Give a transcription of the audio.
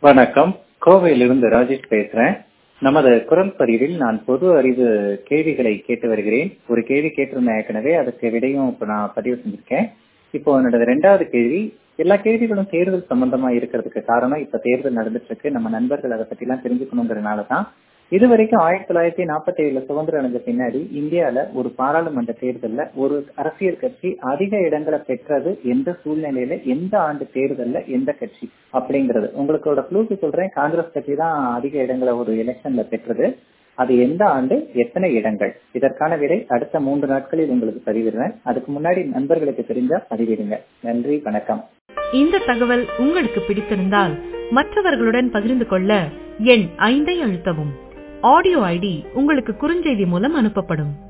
வணக்கம் கோவையிலிருந்து ராஜேஷ் பேசுறேன் நமது குரல் பதிவில் நான் பொது அறிவு கேள்விகளை கேட்டு வருகிறேன் ஒரு கேள்வி கேட்டிருந்தேன் ஏற்கனவே அதுக்கு விடையும் இப்ப நான் பதிவு செஞ்சிருக்கேன் இப்போ என்னோட ரெண்டாவது கேள்வி எல்லா கேள்விகளும் தேர்தல் சம்பந்தமா இருக்கிறதுக்கு காரணம் இப்ப தேர்தல் நடந்துட்டு இருக்கு நம்ம நண்பர்கள் அதை பத்தி எல்லாம் தெரிஞ்சுக்கணுங்கிறனால தான் இது வரைக்கும் ஆயிரத்தி தொள்ளாயிரத்தி நாற்பத்தி ஏழுல சுதந்திரம் அடைஞ்ச பின்னாடி இந்தியால ஒரு பாராளுமன்ற தேர்தல்ல ஒரு அரசியல் கட்சி அதிக இடங்களை பெற்றது எந்த சூழ்நிலையில எந்த ஆண்டு தேர்தல்ல எந்த கட்சி அப்படிங்கிறது உங்களுக்கோட க்ளூக்கு சொல்றேன் காங்கிரஸ் கட்சி தான் அதிக இடங்களை ஒரு எலெக்ஷன்ல பெற்றது அது எந்த ஆண்டு எத்தனை இடங்கள் இதற்கான விடை அடுத்த மூன்று நாட்களில் உங்களுக்கு பதிவிடுறேன் அதுக்கு முன்னாடி நண்பர்களுக்கு தெரிஞ்சா பதிவிடுங்க நன்றி வணக்கம் இந்த தகவல் உங்களுக்கு பிடித்திருந்தால் மற்றவர்களுடன் பகிர்ந்து கொள்ள எண் ஐந்தை அழுத்தவும் ஆடியோ ஐடி உங்களுக்கு குறுஞ்செய்தி மூலம் அனுப்பப்படும்